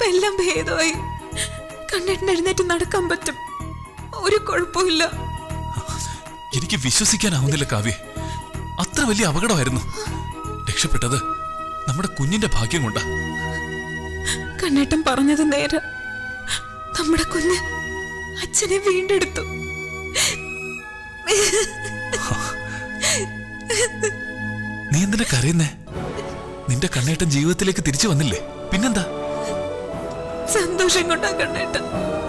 എല്ലാം ഭേദമായി കണ്ണേട്ടൻ എഴുന്നേറ്റ് നടക്കാൻ പറ്റും ഒരു കുഴപ്പമില്ല എനിക്ക് വിശ്വസിക്കാനാവുന്നില്ല കാവ്യ അത്ര വലിയ അപകടമായിരുന്നു രക്ഷപ്പെട്ടത് നമ്മുടെ കുഞ്ഞിന്റെ ഭാഗ്യം കൊണ്ടാ കണ്ണേട്ടൻ പറഞ്ഞത് നേരെ നമ്മുടെ കുഞ്ഞ് അച്ഛനെ വീണ്ടെടുത്തു നീ എന്തിനാ കരയുന്നേ നിന്റെ കണ്ണേട്ടൻ ജീവിതത്തിലേക്ക് തിരിച്ചു വന്നില്ലേ പിന്നെന്താ സന്തോഷം കൊണ്ടാ കണ്ണേട്ടൻ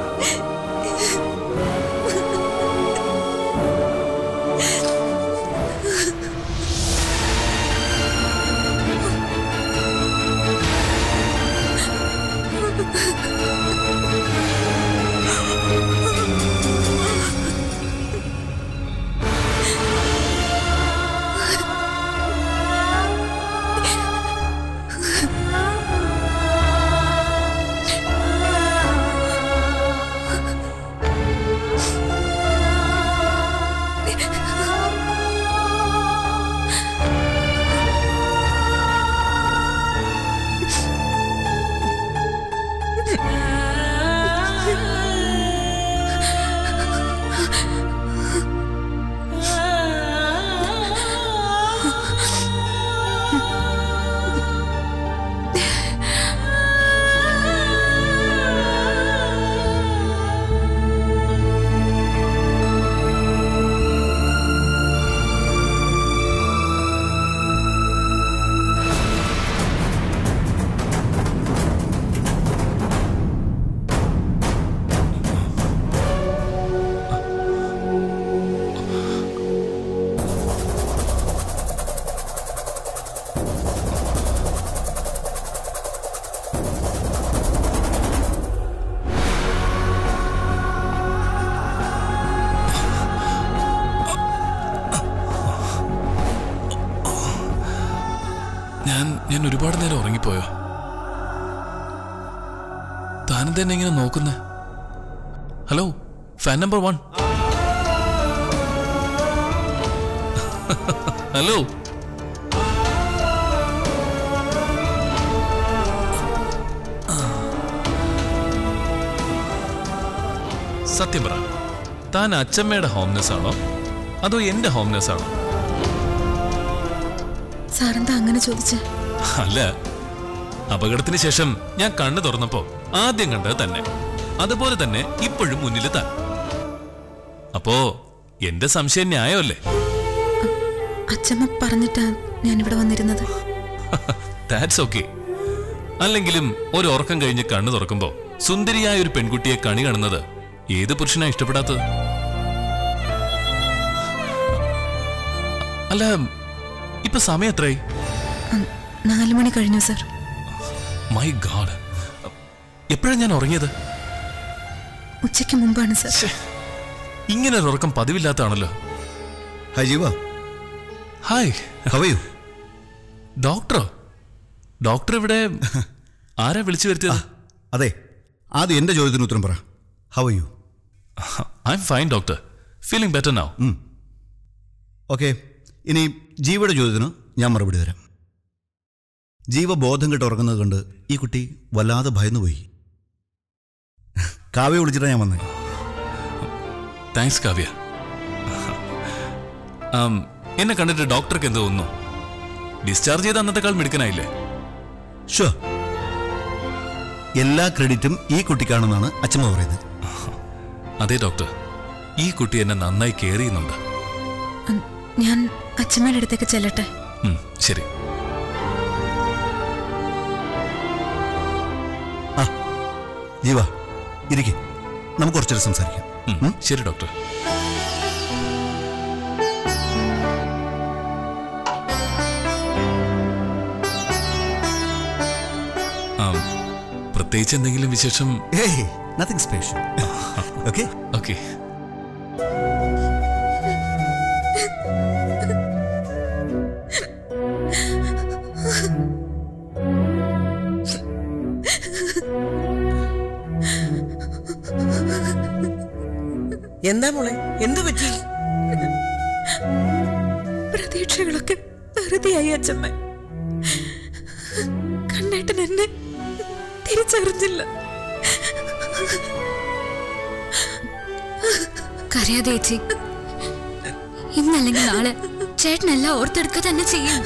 ഞാൻ ഞാൻ ഒരുപാട് നേരം ഉറങ്ങിപ്പോയോ താനും തന്നെ ഇങ്ങനെ നോക്കുന്നേ hello fan number one hello സത്യം പറ താൻ അച്ചമ്മയുടെ ഹോംനെസ് ആണോ അതോ എന്റെ ഹോംനെസ് ആണോ സാറെന്താ അങ്ങനെ ചോദിച്ചേ അല്ല അപകടത്തിന് ശേഷം ഞാൻ കണ്ണു തുറന്നപ്പോ ആദ്യം കണ്ടത് തന്നെ അതുപോലെ തന്നെ ഇപ്പോഴും മുന്നിൽ താൻ അപ്പോ എന്റെ സംശയം ന്യായമല്ലേ അച്ഛമ്മ പറഞ്ഞിട്ടാ ഞാനിവിടെ വന്നിരുന്നത് ദാറ്റ്സ് ഓക്കെ അല്ലെങ്കിലും ഒരു ഉറക്കം കഴിഞ്ഞ് കണ്ണു തുറക്കുമ്പോ സുന്ദരിയായ ഒരു പെൺകുട്ടിയെ കണി കാണുന്നത് ഏത് പുരുഷനാ ഇഷ്ടപ്പെടാത്തത് അല്ല ഇപ്പൊ സമയം എത്രയായി ഉം, നാല് മണി കഴിഞ്ഞു സർ മൈ ഗാഡ് എപ്പോഴാണ് ഞാൻ ഉറങ്ങിയത് ഉച്ചയ്ക്ക് മുമ്പാണ് സർ ശ്ശേ, ഇങ്ങനെ ഒരു ഉറക്കം പതിവില്ലാത്താണല്ലോ ഹായ് ജീവ ഹായ് ഹവയു ഡോക്ടറോ ഡോക്ടർ ഇവിടെ ആരാ വിളിച്ചു വരുത്തിയത് അതെ ആദ്യം എൻ്റെ ചോദ്യത്തിന് ഉത്തരം പറ how are you I'm fine doctor feeling better now okay ഇനി ജീവയുടെ ചോദ്യത്തിന് ഞാൻ മറുപടി തരാം ജീവ ബോധം കെട്ട് ഉറങ്ങുന്നത് കണ്ട് ഈ കുട്ടി വല്ലാതെ ഭയന്നുപോയി കാവ്യ വിളിച്ചിട്ടാണ് ഞാൻ വന്നത് താങ്ക്സ് കാവ്യ ആം, എന്നെ കണ്ടിട്ട് ഡോക്ടർക്ക് എന്ത് തോന്നുന്നു ഡിസ്ചാർജ് ചെയ്ത അന്നത്തെക്കാൾ മിടുക്കനായില്ലേ ഷോ എല്ലാ ക്രെഡിറ്റും ഈ കുട്ടിക്കാണെന്നാണ് അച്ഛമ്മ പറയുന്നത് അതെ ഡോക്ടർ ഈ കുട്ടി എന്നെ നന്നായി കെയർ ചെയ്യുന്നുണ്ട് ഉം, ഞാൻ അച്ഛമ്മയുടെ അടുത്തേക്ക് ചെല്ലട്ടെ ഉം, ശരി ആ ജീവ ഇരിക്കെ നമുക്ക് കുറച്ചേരം സംസാരിക്കാം ഉം, ശരി ഡോക്ടർ ആം, പ്രത്യേകിച്ച് എന്തെങ്കിലും വിശേഷം ഏയ് നത്തിങ് സ്പെഷ്യൽ ഓക്കെ ഓക്കെ എന്താ മോളെ എന്തു പറ്റി പ്രതീക്ഷകളൊക്കെ വെറുതെയായി അച്ഛമ്മ കണ്ണേട്ടൻ എന്നെ തിരിച്ചറിഞ്ഞില്ല കരയാതെ ചേച്ചി ഇന്നല്ലെങ്കിൽ നാളെ ചേട്ടനെല്ലാം ഓർത്തെടുക്കുക തന്നെ ചെയ്യും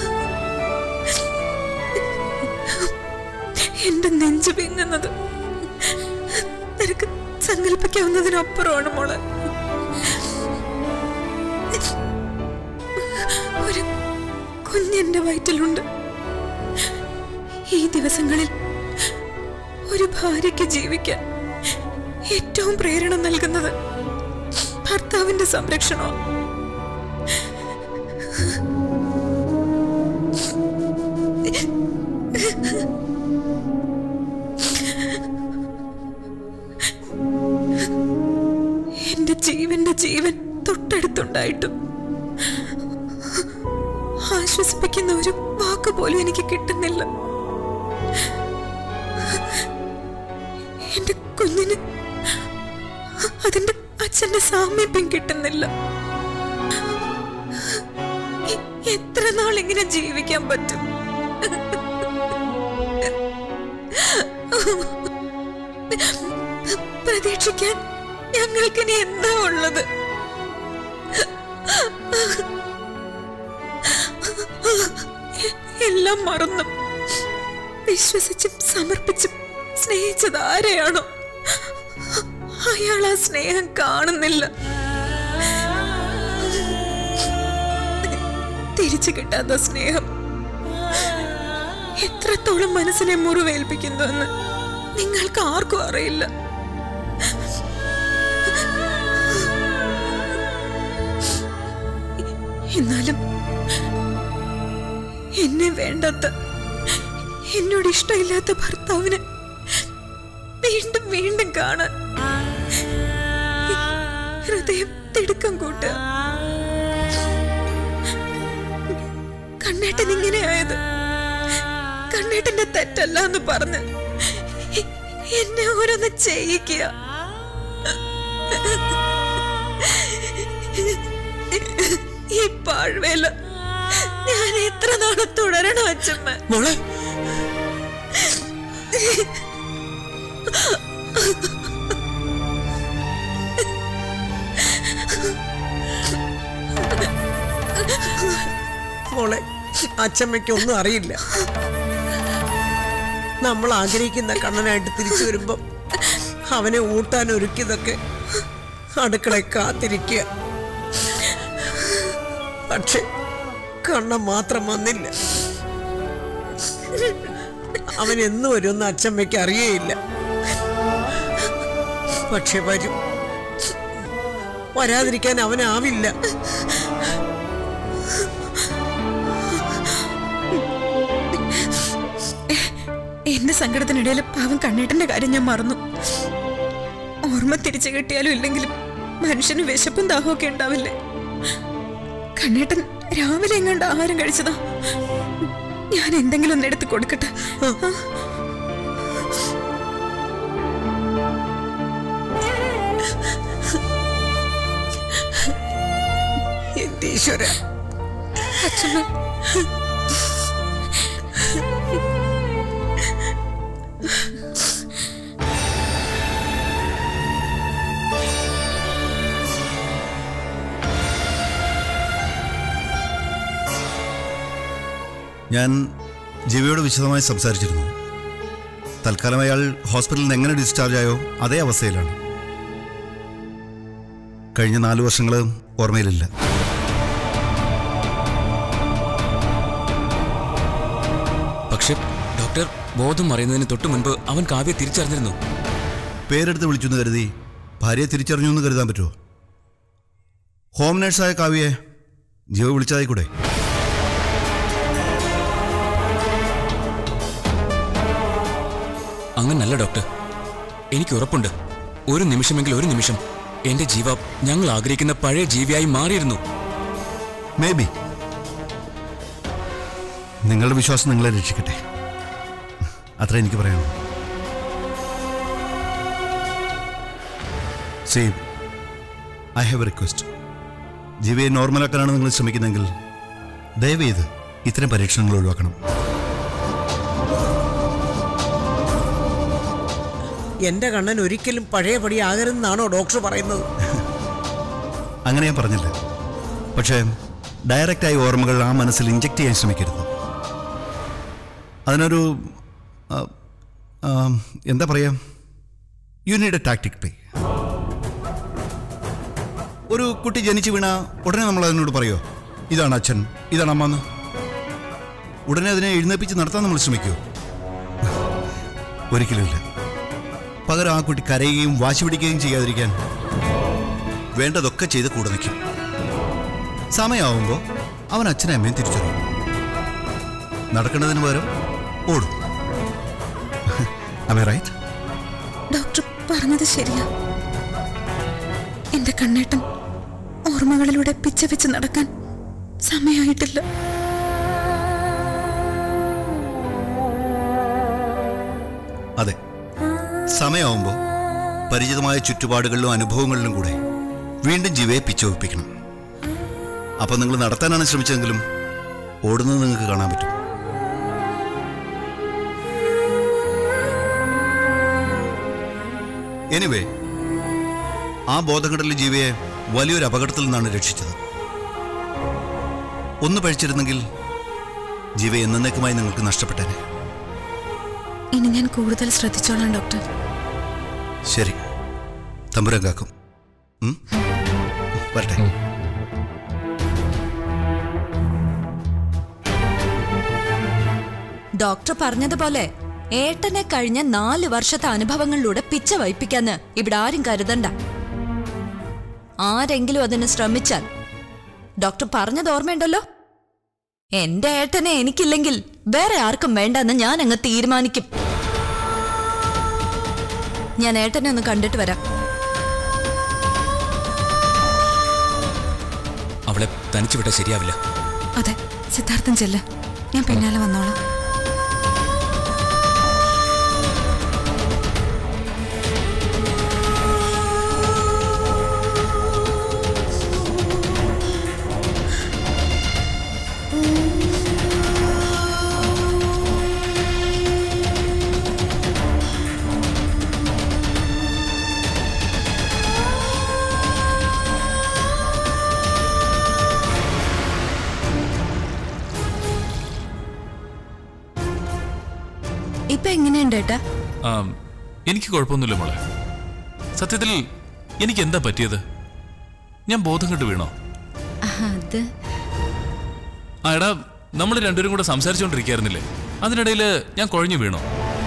എന്റെ നെഞ്ചു പിങ്ങുന്നത് നിനക്ക് സങ്കല്പിക്കാവുന്നതിനപ്പുറമാണ് മോളെ ഒരു കുഞ്ഞെന്റെ വയറ്റിലുണ്ട് ഈ ദിവസങ്ങളിൽ ഒരു ഭാര്യയ്ക്ക് ജീവിക്കാൻ ഏറ്റവും പ്രേരണ നൽകുന്നത് ഭർത്താവിന്റെ സംരക്ഷണമാണ് എന്റെ ജീവന്റെ ജീവൻ തൊട്ടടുത്തുണ്ടായിട്ടും ആശ്വസിപ്പിക്കുന്ന ഒരു വാക്ക് പോലും എനിക്ക് കിട്ടുന്നില്ല എന്റെ കുഞ്ഞിന് അതിന്റെ അച്ഛന്റെ സാമീപ്യം കിട്ടുന്നില്ല എ- എത്ര നാൾ ഇങ്ങനെ ജീവിക്കാൻ പറ്റും പ്രതീക്ഷിക്കാൻ ഞങ്ങൾക്കിനി എന്താ ഉള്ളത് എല്ലാം മറന്നും വിശ്വസിച്ചും സമർപ്പിച്ചും സ്നേഹിച്ചത് ആരെയാണോ അയാൾ ആ സ്നേഹം കാണുന്നില്ല തിരിച്ചു കിട്ടാത്ത സ്നേഹം എത്രത്തോളം മനസ്സിനെ മുറിവേൽപ്പിക്കുന്നുവെന്ന് നിങ്ങൾക്ക് ആർക്കും അറിയില്ല എന്നാലും എന്നെ വേണ്ടാത്ത എന്നോട് ഇഷ്ടമില്ലാത്ത ഭർത്താവിന് വീണ്ടും വീണ്ടും കാണാൻ ഹൃദയം തിടുക്കം കൂട്ടുക കണ്ണേട്ടൻ ഇങ്ങനെയായത് കണ്ണേട്ടന്റെ തെറ്റല്ല എന്ന് പറഞ്ഞ് എന്നെ ഓരോന്ന് ചെയ്യിക്കുക ഈ പാഴ്വേല ഞാൻ എത്ര നാളെ തുടരണം അച്ഛമ്മ മോളെ മോളെ അച്ചമ്മയ്ക്ക് ഒന്നും അറിയില്ല നമ്മൾ ആഗ്രഹിക്കുന്ന കണ്ണനായിട്ട് തിരിച്ചു വരുമ്പം അവനെ ഊട്ടാൻ ഒരുക്കിയതൊക്കെ അടുക്കള കാത്തിരിക്കുക പക്ഷെ കണ്ണൻ മാത്രം വന്നില്ല അവൻ എന്ന് വരുമെന്ന് അച്ചമ്മയ്ക്ക് അറിയേയില്ല പക്ഷെ വരും വരാതിരിക്കാൻ അവനാവില്ല എന്റെ സങ്കടത്തിനിടയിൽ പാവം കണ്ണേട്ടന്റെ കാര്യം ഞാൻ മറന്നു ഓർമ്മ തിരിച്ചു കിട്ടിയാലും ഇല്ലെങ്കിലും മനുഷ്യന് വിശപ്പും ദാഹമൊക്കെ ഉണ്ടാവില്ലേ കണ്ണേട്ടൻ രാവിലെ എങ്ങാണ്ട് ആഹാരം കഴിച്ചതാ ഞാൻ എന്തെങ്കിലും ഒന്ന് എടുത്ത് കൊടുക്കട്ടെ ആ. എന്റെ ഈശ്വര അച്ഛമ്മ ഞാൻ ജീവിയോട് വിശദമായി സംസാരിച്ചിരുന്നു തൽക്കാലം അയാൾ ഹോസ്പിറ്റലിൽ നിന്ന് എങ്ങനെ ഡിസ്ചാർജ് ആയോ അതേ അവസ്ഥയിലാണ് കഴിഞ്ഞ നാല് വർഷങ്ങൾ ഓർമ്മയിലില്ല പക്ഷെ ഡോക്ടർ ബോധം മറിയുന്നതിന് തൊട്ടു മുൻപ് അവൻ കാവ്യ തിരിച്ചറിഞ്ഞിരുന്നു പേരെടുത്ത് വിളിച്ചു എന്ന് കരുതി ഭാര്യയെ തിരിച്ചറിഞ്ഞു എന്ന് കരുതാൻ പറ്റുമോ ഹോം നേഴ്സായ കാവ്യയെ ജീവ വിളിച്ചതായി കൂടെ അങ്ങനല്ല ഡോക്ടർ എനിക്ക് ഉറപ്പുണ്ട് ഒരു നിമിഷമെങ്കിൽ ഒരു നിമിഷം എന്റെ ജീവ ഞങ്ങൾ ആഗ്രഹിക്കുന്ന പഴയ ജീവിയായി മാറിയിരുന്നു മേ ബി നിങ്ങളുടെ വിശ്വാസം നിങ്ങളെ രക്ഷിക്കട്ടെ അത്ര എനിക്ക് പറയാനുള്ളൂ save I have a request ജീവിയെ നോർമലാക്കാനാണ് നിങ്ങൾ ശ്രമിക്കുന്നതെങ്കിൽ ദയവേത് ഇത്തരം പരീക്ഷണങ്ങൾ ഒഴിവാക്കണം എന്റെ കണ്ണൻ ഒരിക്കലും പഴയപടി ആകരുതെന്നാണോ ഡോക്ടർ പറയുന്നത് അങ്ങനെ ഞാൻ പറഞ്ഞില്ല പക്ഷേ ഡയറക്റ്റായി ഓർമ്മകൾ ആ മനസ്സിൽ ഇഞ്ചെക്ട് ചെയ്യാൻ ശ്രമിക്കരുത് അതിനൊരു ആ, ആ, എന്താ പറയുക you need a tactic play ഒരു കുട്ടി ജനിച്ചു വീണ ഉടനെ നമ്മൾ അതിനോട് പറയുമോ ഇതാണ് അച്ഛൻ ഇതാണ് അമ്മ എന്ന് ഉടനെ അതിനെ എഴുന്നേപ്പിച്ച് നടത്താൻ നമ്മൾ ശ്രമിക്കുമോ ഒരിക്കലുമില്ല പകരം ആ കുട്ടി കരയുകയും വാശി പിടിക്കുകയും ചെയ്യാതിരിക്കാൻ വേണ്ടതൊക്കെ ചെയ്ത് കൂടെ നിൽക്കും സമയമാവുമ്പോൾ അവൻ അച്ഛനെ അമ്മയും തിരിച്ചറിയും നടക്കേണ്ടതിന് പകരം ഓടും അമേ റൈറ്റ് ഡോക്ടർ പറഞ്ഞത് ശരിയാ എന്റെ കണ്ണേട്ടൻ ഓർമ്മകളിലൂടെ പിച്ച വെച്ച് നടക്കാൻ സമയമായിട്ടില്ല അതെ സമയമാവുമ്പോൾ പരിചിതമായ ചുറ്റുപാടുകളിലും അനുഭവങ്ങളിലും കൂടെ വീണ്ടും ജീവയെ പിച്ചവെപ്പിക്കണം അപ്പം നിങ്ങൾ നടത്താനാണ് ശ്രമിച്ചതെങ്കിലും ഓടുന്നത് നിങ്ങൾക്ക് കാണാൻ പറ്റും എനിവേ ആ ബോധഘടലിൽ ജീവിയെ വലിയൊരു അപകടത്തിൽ നിന്നാണ് രക്ഷിച്ചത് ഒന്ന് പഴിച്ചിരുന്നെങ്കിൽ ജീവ എന്നേക്കുമായി നിങ്ങൾക്ക് നഷ്ടപ്പെട്ടേനെ ഇനി ഞാൻ കൂടുതൽ ശ്രദ്ധിച്ചോളാം ഡോക്ടർ ശരി തമ്പുരാൻ കാക്കും ഉം? വരട്ടെ ഡോക്ടർ പറഞ്ഞതുപോലെ ഏട്ടനെ കഴിഞ്ഞ നാല് വർഷത്തെ അനുഭവങ്ങളിലൂടെ പിച്ച വയ്പ്പിക്കാന്ന് ഇവിടെ ആരും കരുതണ്ട ആരെങ്കിലും അതിന് ശ്രമിച്ചാൽ ഡോക്ടർ പറഞ്ഞത് ഓർമ്മയുണ്ടല്ലോ എന്റെ ഏട്ടനെ എനിക്കില്ലെങ്കിൽ വേറെ ആർക്കും വേണ്ടെന്ന് ഞാൻ അങ്ങ് തീരുമാനിക്കും ഞാൻ ഏട്ടനെ ഒന്ന് കണ്ടിട്ട് വരാം അവളെ തനിച്ചു വിട്ടാൽ ശരിയാവില്ല അതെ സിദ്ധാർത്ഥൻ ചെല്ല് ഞാൻ പിന്നാലെ വന്നോളാം ഇപ്പൊ എങ്ങനെയുണ്ട് ഏട്ടാ ആം, എനിക്ക് കുഴപ്പമൊന്നുമില്ല മോളെ സത്യത്തിൽ എനിക്ക് എന്താ പറ്റിയത് ഞാൻ ബോധം കെട്ട് വീണോ അത് ആ എടാ നമ്മൾ രണ്ടുപേരും കൂടെ സംസാരിച്ചുകൊണ്ടിരിക്കുകയായിരുന്നില്ലേ അതിനിടയിൽ ഞാൻ കുഴഞ്ഞു വീണോ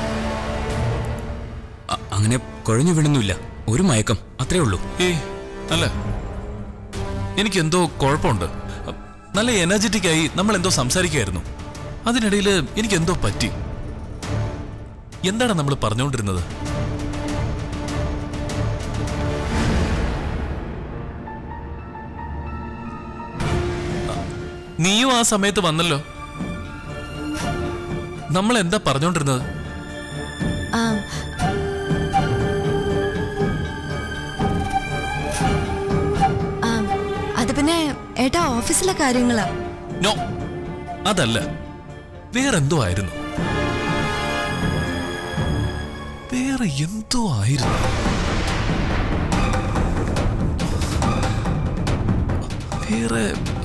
അ- അങ്ങനെ കുഴഞ്ഞു വീണൊന്നുമില്ല ഒരു മയക്കം അത്രേ ഉള്ളൂ ഏയ് അല്ല എനിക്കെന്തോ കുഴപ്പമുണ്ട് നല്ല എനർജറ്റിക് ആയി നമ്മൾ എന്തോ സംസാരിക്കുകയായിരുന്നു അതിനിടയിൽ എനിക്കെന്തോ പറ്റി എന്താണ് നമ്മൾ പറഞ്ഞുകൊണ്ടിരുന്നത് നീയും ആ സമയത്ത് വന്നല്ലോ നമ്മൾ എന്താ പറഞ്ഞുകൊണ്ടിരുന്നത് ആ, ആ, അത് പിന്നെ ഏട്ടാ ഓഫീസിലെ കാര്യങ്ങളാ നോ അതല്ല വേറെന്തോ ആയിരുന്നു വേറെ എന്തോ ആയിരുന്നു വേറെ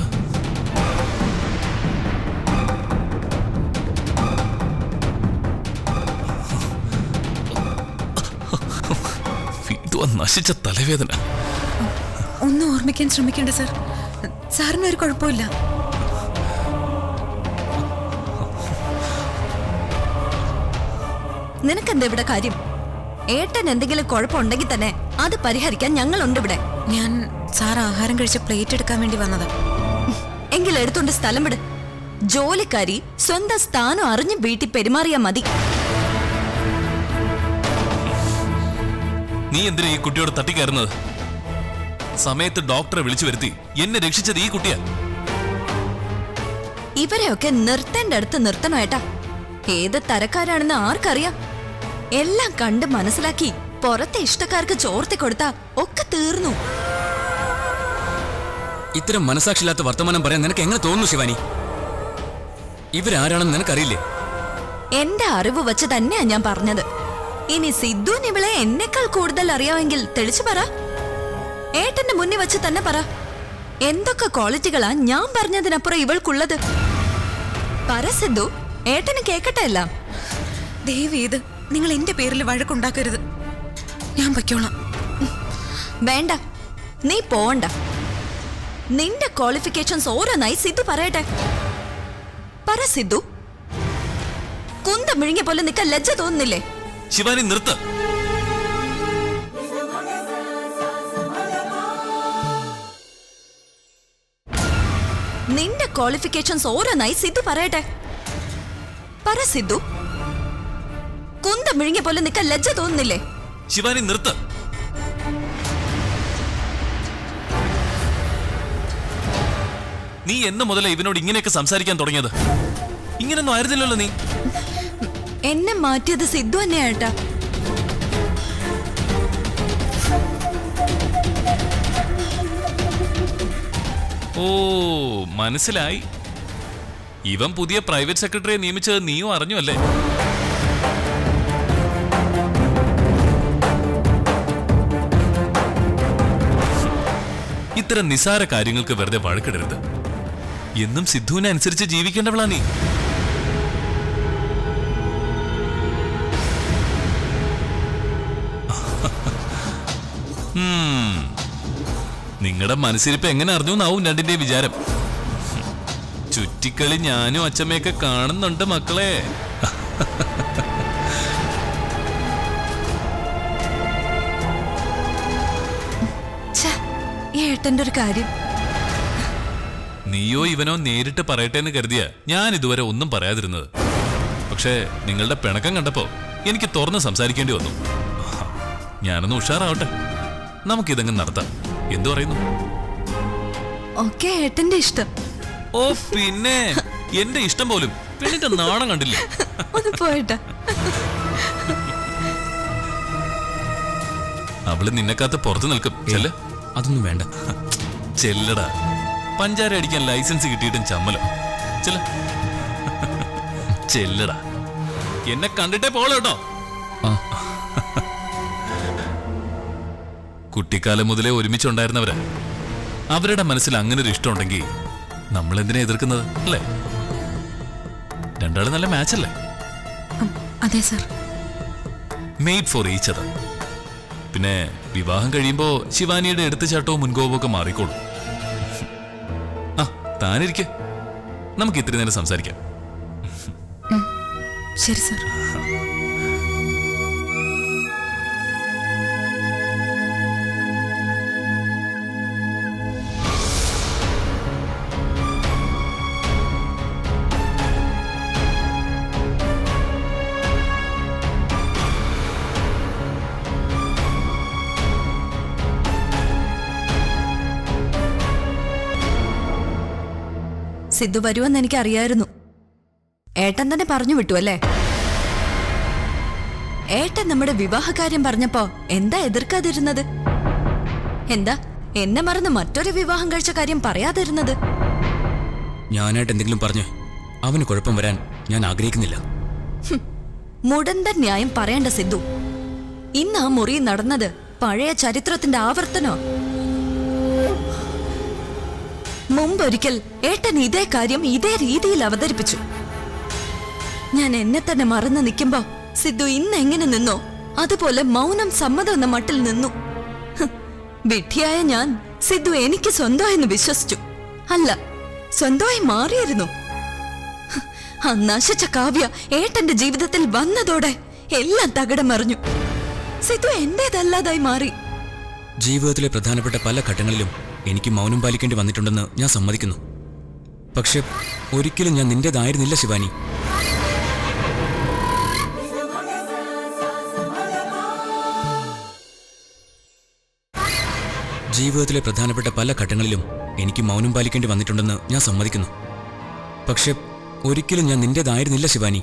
ഇതുവാ നശിച്ച തലവേദന ഒന്നും ഓർമ്മിക്കാൻ ശ്രമിക്കേണ്ട സാർ സാറിന് ഒരു കുഴപ്പമില്ല നിനക്കെന്താ ഇവിടെ കാര്യം ഏട്ടൻ എന്തെങ്കിലും കുഴപ്പമുണ്ടെങ്കിൽ തന്നെ അത് പരിഹരിക്കാൻ ഞങ്ങളുണ്ട് ഇവിടെ ഞാൻ സാർ ആഹാരം കഴിച്ച പ്ലേറ്റ് എടുക്കാൻ വേണ്ടി വന്നതാ എങ്കിൽ എടുത്തോണ്ട് സ്ഥലം വിട് ജോലിക്കാരി സ്വന്തം സ്ഥാനം അറിഞ്ഞ് വീട്ടിൽ പെരുമാറിയാ മതി നീ എന്തിനാ ഈ കുട്ടിയോട് തട്ടിക്കയറുന്നത് സമയത്ത് ഡോക്ടറെ വിളിച്ചു വരുത്തി എന്നെ രക്ഷിച്ചത് ഈ കുട്ടിയാ ഇവരെയൊക്കെ നിർത്തേണ്ട അടുത്ത് നിർത്തണം ഏട്ടാ ഏത് തരക്കാരാണെന്ന് ആർക്കറിയാം എല്ലാം കണ്ട് മനസ്സിലാക്കി പുറത്തെ ഇഷ്ടക്കാർക്ക് ചോർത്തി കൊടുത്താ ഒക്കെ തീർന്നു ഇത്തരം മനസാക്ഷിയില്ലാത്ത വർത്തമാനം പറയാൻ നിനക്ക് എങ്ങനെ തോന്നുന്നു ശിവാനി ഇവരാരാണെന്ന് നിനക്കറിയില്ലേ എന്റെ അറിവ് വെച്ച് തന്നെയാ ഞാൻ പറഞ്ഞത് ഇനി സിദ്ധുവിന് ഇവളെ എന്നെക്കാൾ കൂടുതൽ അറിയാമെങ്കിൽ തെളിച്ചു പറ ഏട്ടന്റെ മുന്നിൽ വെച്ച് തന്നെ പറ എന്തൊക്കെ ക്വാളിറ്റികളാ ഞാൻ പറഞ്ഞതിനപ്പുറം ഇവൾക്കുള്ളത് പറ സിദ്ധു ഏട്ടന് കേക്കട്ടെ എല്ലാം ദേവി ഇത് നിങ്ങൾ എന്റെ പേരിൽ വഴക്കുണ്ടാക്കരുത് ഞാൻ പൊയ്ക്കോളാം വേണ്ട നീ പോണ്ട നിന്റെ ക്വാളിഫിക്കേഷൻസ് ഓരോന്നായി സിദ്ധു പറയട്ടെ പറ സിദ്ധു കുന്തം വിഴുങ്ങിയ പോലെ നിൽക്കാൻ ലജ്ജ തോന്നുന്നില്ലേ ശിവാനി നിർത്ത് നിന്റെ ക്വാളിഫിക്കേഷൻസ് ഓരോന്നായി സിദ്ധു പറയട്ടെ പറ സിദ്ധു കുന്തം വിഴുങ്ങിയ പോലെ നിൽക്കാൻ ലജ്ജ തോന്നുന്നില്ലേ ശിവാനി നിർത്ത് നീ എന്ന് മുതലേ ഇവനോട് ഇങ്ങനെയൊക്കെ സംസാരിക്കാൻ തുടങ്ങിയത് ഇങ്ങനൊന്നും ആയിരുന്നില്ലല്ലോ നീ എന്നെ മാറ്റിയത് സിദ്ധു തന്നെയാട്ടാ ഓ മനസ്സിലായി ഇവൻ പുതിയ പ്രൈവറ്റ് സെക്രട്ടറിയെ നിയമിച്ചത് നീയും അറിഞ്ഞു അല്ലേ ഇത്തരം നിസാര കാര്യങ്ങൾക്ക് വെറുതെ വഴക്കിടരുത് എന്നും സിദ്ധുവിനെ അനുസരിച്ച് ജീവിക്കേണ്ടവളാ നീ നിങ്ങളുടെ മനസ്സിരിപ്പ് എങ്ങനെ അറിഞ്ഞു എന്നാവും രണ്ടിന്റെ വിചാരം ചുറ്റിക്കളി ഞാനും അച്ഛമ്മയൊക്കെ കാണുന്നുണ്ട് മക്കളെ ഛ, ഈ ഏട്ടന്റെ ഒരു കാര്യം നീയോ ഇവനോ നേരിട്ട് പറയട്ടെ എന്ന് കരുതിയ ഞാൻ ഇതുവരെ ഒന്നും പറയാതിരുന്നത് പക്ഷേ നിങ്ങളുടെ പിണക്കം കണ്ടപ്പോ എനിക്ക് തുറന്ന് സംസാരിക്കേണ്ടി വന്നു ഞാനൊന്ന് ഉഷാറാവട്ടെ നമുക്കിതങ്ങ് നടത്താം എന്തു പറയുന്നു ഒക്കെ ഏട്ടന്റെ ഇഷ്ടം ഓ പിന്നെ എന്റെ ഇഷ്ടം പോലും പെണ്ണിന്റെ നാണം കണ്ടില്ലേ ഒന്ന് പോയിട്ടാ അവള് നിന്നെക്കാത്ത് പുറത്തു നിൽക്കും ചെല്ല് അതൊന്നും വേണ്ട ചെല്ലടാ പഞ്ചാര അടിക്കാൻ ലൈസൻസ് കിട്ടിയിട്ടും ചമ്മലം ചെല്ല ചെല്ലടാ എന്നെ കണ്ടിട്ടേ പോളോ കേട്ടോ ആ കുട്ടിക്കാലം മുതലേ ഒരുമിച്ചുണ്ടായിരുന്നവരാ അവരുടെ മനസ്സിൽ അങ്ങനെ ഒരു ഇഷ്ടമുണ്ടെങ്കിൽ നമ്മൾ എന്തിനാ എതിർക്കുന്നത് അല്ലേ രണ്ടാളും നല്ല മാച്ച് അല്ലേ ഉം, അതെ sir made for each other പിന്നെ വിവാഹം കഴിയുമ്പോ ശിവാനിയുടെ എടുത്തുചാട്ടവും മുൻകോപവും ഒക്കെ മാറിക്കോളും ആ താനിരിക്കെ നമുക്ക് ഇത്തിരി നേരം സംസാരിക്കാം ശരി സർ സിദ്ധു വരുമെന്ന് എനിക്ക് അറിയായിരുന്നു ഏട്ടൻ തന്നെ പറഞ്ഞു വിട്ടു അല്ലേ ഏട്ടൻ നമ്മുടെ വിവാഹകാര്യം പറഞ്ഞപ്പോ എന്താ എതിർക്കാതിരുന്നത് എന്താ എന്നെ മറന്ന് മറ്റൊരു വിവാഹം കഴിച്ച കാര്യം പറയാതിരുന്നത് ഞാനായിട്ട് എന്തെങ്കിലും പറഞ്ഞ് അവന് കുഴപ്പം വരാൻ ഞാൻ ആഗ്രഹിക്കുന്നില്ല മുടന്തൻ ന്യായം പറയേണ്ട സിദ്ധു ഇന്ന് ആ മുറി നടന്നത് പഴയ ചരിത്രത്തിന്റെ ആവർത്തനോ മുമ്പൊരിക്കൽ ഏട്ടൻ ഇതേ കാര്യം ഇതേ രീതിയിൽ അവതരിപ്പിച്ചു ഞാൻ എന്നെ തന്നെ മറന്നു നിൽക്കുമ്പോ സിദ്ധു ഇന്ന് എങ്ങനെ നിന്നോ അതുപോലെ മൗനം സമ്മതം എന്ന മട്ടിൽ നിന്നു ഹ്, വിഡ്ഢിയായ ഞാൻ സിദ്ധു എനിക്ക് സ്വന്തമായെന്ന് വിശ്വസിച്ചു അല്ല സ്വന്തമായി മാറിയിരുന്നു ഹ്, ആ നശിച്ച കാവ്യ ഏട്ടന്റെ ജീവിതത്തിൽ വന്നതോടെ എല്ലാം തകിടം മറിഞ്ഞു സിദ്ധു എന്റേതല്ലാതായി മാറി ജീവിതത്തിലെ പ്രധാനപ്പെട്ട പല ഘട്ടങ്ങളിലും എനിക്ക് മൗനം പാലിക്കേണ്ടി വന്നിട്ടുണ്ടെന്ന് ഞാൻ സമ്മതിക്കുന്നു പക്ഷെ ഒരിക്കലും ഞാൻ നിന്റേതായിരുന്നില്ല ശിവാനി ജീവിതത്തിലെ പ്രധാനപ്പെട്ട പല ഘട്ടങ്ങളിലും എനിക്ക് മൗനം പാലിക്കേണ്ടി വന്നിട്ടുണ്ടെന്ന് ഞാൻ സമ്മതിക്കുന്നു പക്ഷെ ഒരിക്കലും ഞാൻ നിന്റേതായിരുന്നില്ല ശിവാനി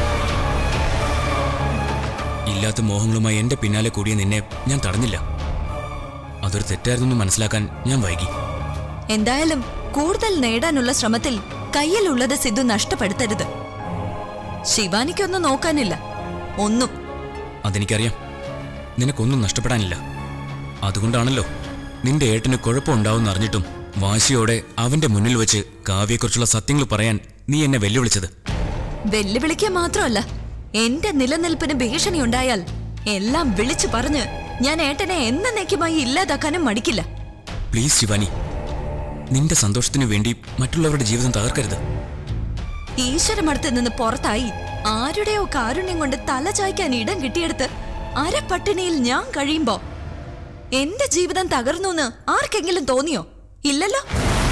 ഇല്ലാത്ത മോഹങ്ങളുമായി എന്റെ പിന്നാലെ കൂടിയ നിന്നെ ഞാൻ തടഞ്ഞില്ല അതൊരു തെറ്റായിരുന്നെന്ന് മനസ്സിലാക്കാൻ ഞാൻ വൈകി എന്തായാലും കൂടുതൽ നേടാനുള്ള ശ്രമത്തിൽ കയ്യിലുള്ളത് സിദ്ധു നഷ്ടപ്പെടുത്തരുത് ശിവാനിക്കൊന്നും നോക്കാനില്ല ഒന്നും അതെനിക്കറിയാം നിനക്കൊന്നും നഷ്ടപ്പെടാനില്ല അതുകൊണ്ടാണല്ലോ നിന്റെ ഏട്ടന് കുഴപ്പമുണ്ടാവും അറിഞ്ഞിട്ടും വാശിയോടെ അവന്റെ മുന്നിൽ വെച്ച് കാവ്യെക്കുറിച്ചുള്ള സത്യങ്ങൾ പറയാൻ നീ എന്നെ വെല്ലുവിളിച്ചത് വെല്ലുവിളിക്കുക മാത്രമല്ല എന്റെ നിലനിൽപ്പിന് ഭീഷണി ഉണ്ടായാൽ എല്ലാം വിളിച്ചു പറഞ്ഞ് ഞാൻ ഏട്ടനെ എന്നേക്കുമായി ഇല്ലാതാക്കാനും മടിക്കില്ല പ്ലീസ് ശിവാനി നിന്റെ സന്തോഷത്തിനു വേണ്ടി മറ്റുള്ളവരുടെ ജീവിതം തകർക്കരുത് ഈശ്വരമടുത്ത് നിന്ന് പുറത്തായി ആരുടെയോ കാരുണ്യം കൊണ്ട് തല ചായ്ക്കാൻ ഇടം കിട്ടിയെടുത്ത് അരപ്പട്ടിണിയിൽ ഞാൻ കഴിയുമ്പോ എന്റെ ജീവിതം തകർന്നു ആർക്കെങ്കിലും തോന്നിയോ ഇല്ലല്ലോ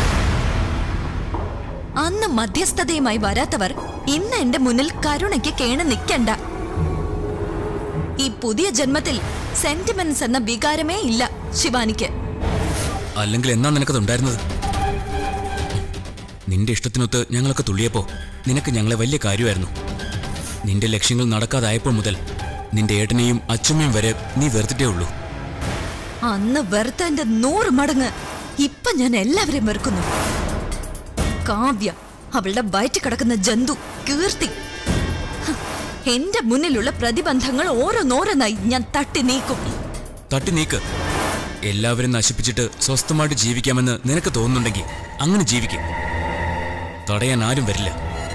അന്ന് മധ്യസ്ഥതയുമായി വരാത്തവർ ഇന്ന് എന്റെ മുന്നിൽ കരുണയ്ക്ക് കേണ് നിൽക്കണ്ട ഈ പുതിയ ജന്മത്തിൽ സെന്റിമെന്റ്സ് എന്ന വികാരമേ ഇല്ല ശിവാനിക്ക് അല്ലെങ്കിൽ എന്നാ നിനക്കതുണ്ടായിരുന്നത് നിന്റെ ഇഷ്ടത്തിനൊത്ത് ഞങ്ങളൊക്കെ തുള്ളിയപ്പോ നിനക്ക് ഞങ്ങളെ വലിയ കാര്യമായിരുന്നു നിന്റെ ലക്ഷ്യങ്ങൾ നടക്കാതായപ്പോൾ മുതൽ നിന്റെ ഏട്ടനെയും അച്ഛമ്മയും വരെ നീ വെറുത്തിട്ടേ ഉള്ളൂ അന്ന് വെറുത്തതിന്റെ നൂറ് മടങ്ങ് ഇപ്പൊ ഞാൻ എല്ലാവരെയും വെറുക്കുന്നു കാവ്യ അവളുടെ വയറ്റി കിടക്കുന്ന ജന്തു കീർത്തി ഹ, എന്റെ മുന്നിലുള്ള പ്രതിബന്ധങ്ങൾ ഓരോന്നോരോന്നായി ഞാൻ തട്ടി നീക്കും തട്ടി നീക്ക് എല്ലാവരും നശിപ്പിച്ചിട്ട് സ്വസ്ഥമായിട്ട് ജീവിക്കാമെന്ന് നിനക്ക് തോന്നുന്നുണ്ടെങ്കിൽ അങ്ങനെ ജീവിക്കും തടയാൻ ആരും വരില്ല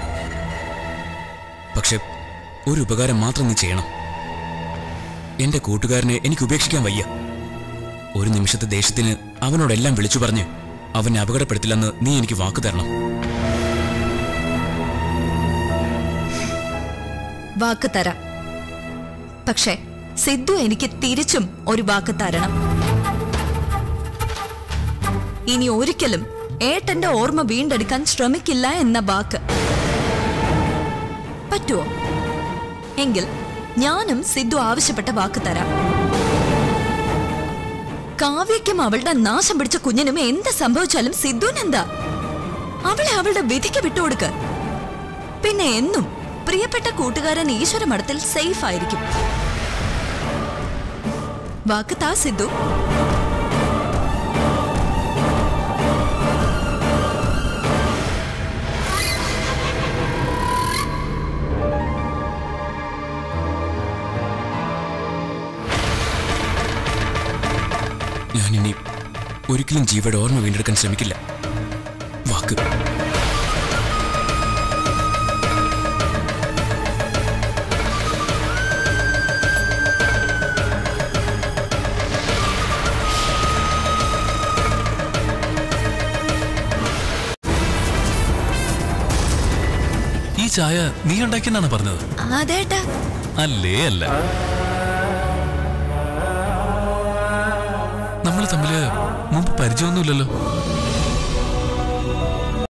പക്ഷെ ഒരു ഉപകാരം മാത്രം നീ ചെയ്യണം എന്റെ കൂട്ടുകാരനെ എനിക്ക് ഉപേക്ഷിക്കാൻ വയ്യ ഒരു നിമിഷത്തെ ദേഷ്യത്തിന് അവനോടെല്ലാം വിളിച്ചു പറഞ്ഞ് അവനെ അപകടപ്പെടുത്തില്ലെന്ന് നീ എനിക്ക് വാക്ക് തരണം വാക്ക് തരാം പക്ഷേ സിദ്ധു എനിക്ക് തിരിച്ചും ഒരു വാക്ക് തരണം ഇനി ഒരിക്കലും ഏട്ടന്റെ ഓർമ്മ വീണ്ടെടുക്കാൻ ശ്രമിക്കില്ല എന്ന വാക്ക് പറ്റുമോ എങ്കിൽ ഞാനും സിദ്ധു ആവശ്യപ്പെട്ട വാക്ക് തരാം കാവ്യയ്ക്കും അവളുടെ നാശം പിടിച്ച കുഞ്ഞിനും എന്ത് സംഭവിച്ചാലും സിദ്ധുവിനെന്താ അവളെ അവളുടെ വിധിക്ക് വിട്ടുകൊടുക്ക് പിന്നെ എന്നും പ്രിയപ്പെട്ട കൂട്ടുകാരൻ ഈശ്വര മഠത്തിൽ സേഫ് ആയിരിക്കും വാക്ക് താ സിദ്ധു ഞാനിനി ഒരിക്കലും ജീവയുടെ ഓർമ്മ വീണ്ടെടുക്കാൻ ശ്രമിക്കില്ല വാക്ക് ഈ ചായ നീ ഉണ്ടാക്കിയെന്നാണ് പറഞ്ഞത് അതേട്ടാ അല്ലേ അല്ല നമ്മൾ തമ്മില് മുമ്പ് പരിചയമൊന്നുമില്ലല്ലോ